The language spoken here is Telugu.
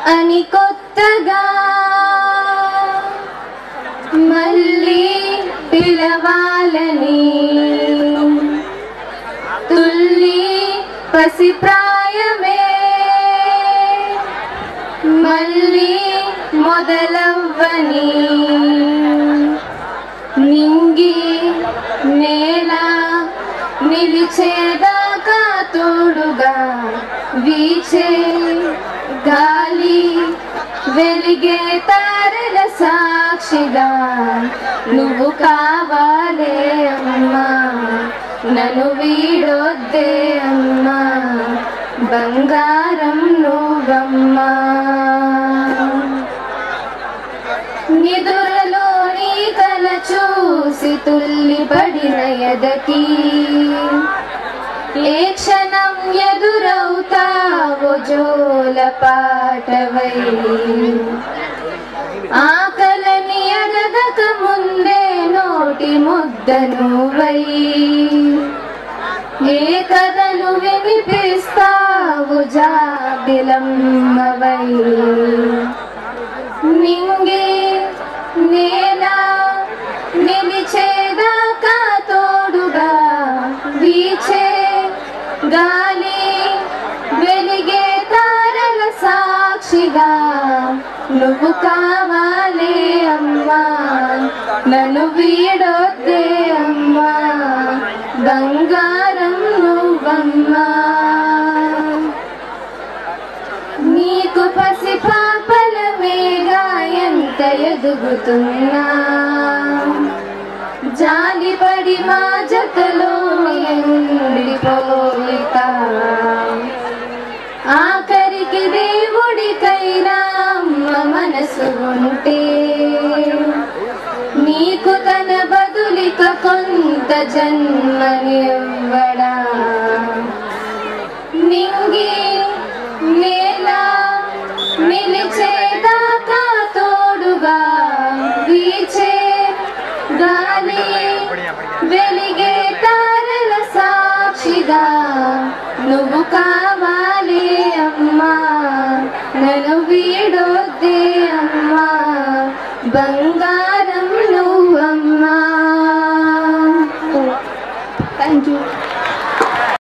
అని కొత్తగా మళ్ళీ పిలవాలని తుల్లి పసిప్రాయమే మళ్ళీ మొదలవ్వని నింగి నేల నిలిచేదాకా తోడుగా వీచే గాలి వెలిగే తారల సాక్షిగా నువ్వు కావాలే అమ్మా నన్ను వీడొద్దే అమ్మా బంగారం నువ్వమ్మా నిదురలో నీ కల చూసి తుల్లి పడిన ఎదకి ఏ క్షణం ఎదురవుతావో జోల పాటవై ఆకలని అడగక ముందే నోటి ముద్దను వై ఏ కథలు వినిపిస్తావు జాబిలమ్మవై నింగి నేల నిలిచేదాకా తోడుగా వీచే గాలి వెలిగే తారల సాక్షిగా నువ్వు కావాలే అమ్మా నన్ను వీడొద్దే అమ్మా బంగారం నువ్వమ్మా నీకు పసి పాపల మేగా ఎంత ఎదుగుతున్నా జాలిపడి మా జతలో ఉండిపోతా ఆఖరికి దేవుడికైనా అమ్మ మనసు ఉంటే నీకు తన బదులిక కొంత జన్మనివ్వడా నింగి నేల నిలిచేదాకా తోడుగా వీచే గాలి వెలిగే తారల సాక్షిగా నువ్వు కావాలి అమ్మా నన్ను వీడొద్దే అమ్మా బంగారు